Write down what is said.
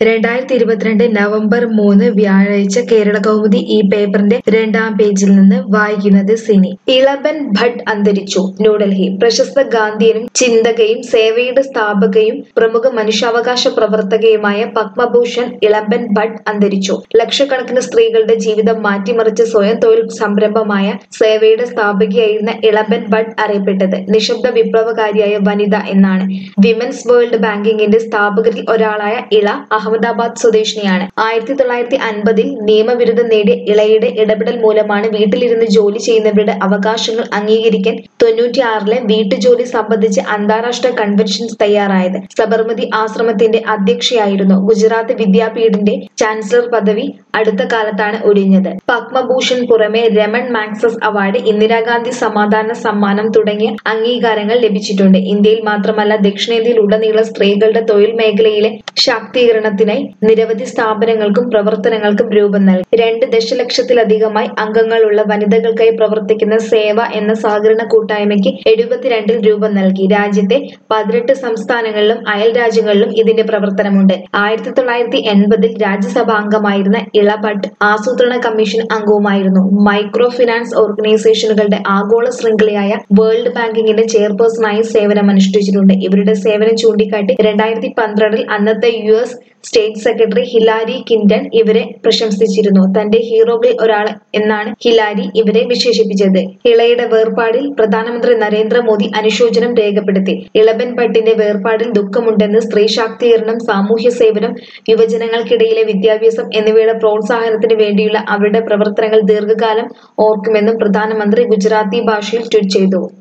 രണ്ടായിരത്തി ഇരുപത്തിരണ്ട് നവംബർ മൂന്ന് വ്യാഴാഴ്ച കേരള കൗമുദി ഈ പേപ്പറിന്റെ രണ്ടാം പേജിൽ നിന്ന് വായിക്കുന്നത് സിനി ഇളബൻ ഭട്ട് അന്തരിച്ചു ന്യൂഡൽഹി പ്രശസ്ത ഗാന്ധിയനും ചിന്തകയും സേവയുടെ സ്ഥാപകയും പ്രമുഖ മനുഷ്യാവകാശ പ്രവർത്തകയുമായ പത്മഭൂഷൺ ഇളബൻ ഭട്ട് അന്തരിച്ചു ലക്ഷക്കണക്കിന് സ്ത്രീകളുടെ ജീവിതം മാറ്റിമറിച്ച സ്വയം തൊഴിൽ സംരംഭമായ സേവയുടെ സ്ഥാപകയായിരുന്ന ഇളബൻ ഭട്ട് അറിയപ്പെട്ടത് നിശബ്ദ വിപ്ലവകാരിയായ വനിത എന്നാണ് വിമൻസ് വേൾഡ് ബാങ്കിങ്ങിന്റെ സ്ഥാപകരിൽ ഒരാളായ ഇള അഹമ്മദാബാദ് സ്വദേശിനിയാണ് ആയിരത്തി തൊള്ളായിരത്തി അൻപതിൽ നിയമബിരുദം നേടിയ ഇളയുടെ ഇടപെടൽ മൂലമാണ് വീട്ടിലിരുന്ന് ജോലി ചെയ്യുന്നവരുടെ അവകാശങ്ങൾ അംഗീകരിക്കാൻ തൊണ്ണൂറ്റിയാറിലെ വീട്ടുജോലി സംബന്ധിച്ച് അന്താരാഷ്ട്ര കൺവെൻഷൻസ് തയ്യാറായത് സബർമതി ആശ്രമത്തിന്റെ അധ്യക്ഷയായിരുന്നു ഗുജറാത്ത് വിദ്യാപീഠിന്റെ ചാൻസലർ പദവി അടുത്ത കാലത്താണ് ഒഴിഞ്ഞത് പത്മഭൂഷൺ പുറമെ രമൺ മാക്സസ് അവാർഡ് ഇന്ദിരാഗാന്ധി സമാധാന സമ്മാനം തുടങ്ങിയ അംഗീകാരങ്ങൾ ലഭിച്ചിട്ടുണ്ട് ഇന്ത്യയിൽ മാത്രമല്ല ദക്ഷിണേന്ത്യയിൽ ഉടനീളം സ്ത്രീകളുടെ തൊഴിൽ മേഖലയിലെ ശാക്തീകരണത്തിനായി നിരവധി സ്ഥാപനങ്ങൾക്കും പ്രവർത്തനങ്ങൾക്കും രൂപം നൽകി രണ്ട് ദശലക്ഷത്തിലധികമായി അംഗങ്ങളുള്ള വനിതകൾക്കായി പ്രവർത്തിക്കുന്ന സേവ എന്ന സഹകരണ കൂട്ടായ്മയ്ക്ക് എഴുപത്തിരണ്ടിൽ രൂപം നൽകി രാജ്യത്തെ പതിനെട്ട് സംസ്ഥാനങ്ങളിലും അയൽ രാജ്യങ്ങളിലും ഇതിന്റെ പ്രവർത്തനമുണ്ട് ആയിരത്തി തൊള്ളായിരത്തി എൺപതിൽ രാജ്യസഭാ അംഗമായിരുന്ന ഇളഭട്ട് ആസൂത്രണ കമ്മീഷൻ അംഗവുമായിരുന്നു മൈക്രോ ഫിനാൻസ് ഓർഗനൈസേഷനുകളുടെ ആഗോള ശൃംഖലയായ വേൾഡ് ബാങ്കിങ്ങിന്റെ ചെയർപേഴ്സണായി സേവനമനുഷ്ഠിച്ചിട്ടുണ്ട് ഇവരുടെ സേവനം ചൂണ്ടിക്കാട്ടി രണ്ടായിരത്തി പന്ത്രണ്ടിൽ അന്നത്തെ U S state secretary Hillary Clinton ഇവരെ പ്രശംസിച്ചിരുന്നു തന്റെ ഹീറോകളിൽ ഒരാൾ എന്നാണ് ഹിലാരി ഇവരെ വിശേഷിപ്പിച്ചത് ഇളയുടെ വേർപാടിൽ പ്രധാനമന്ത്രി നരേന്ദ്രമോദി അനുശോചനം രേഖപ്പെടുത്തി ഇളബൻ ഭട്ടിന്റെ വേർപാടിൽ ദുഃഖമുണ്ടെന്ന് സ്ത്രീ ശാക്തീകരണം സാമൂഹ്യ സേവനം യുവജനങ്ങൾക്കിടയിലെ വിദ്യാഭ്യാസം എന്നിവയുടെ പ്രോത്സാഹനത്തിന് വേണ്ടിയുള്ള അവരുടെ പ്രവർത്തനങ്ങൾ ദീർഘകാലം ഓർക്കുമെന്നും പ്രധാനമന്ത്രി ഗുജറാത്തി ഭാഷയിൽ ട്വീറ്റ് ചെയ്തു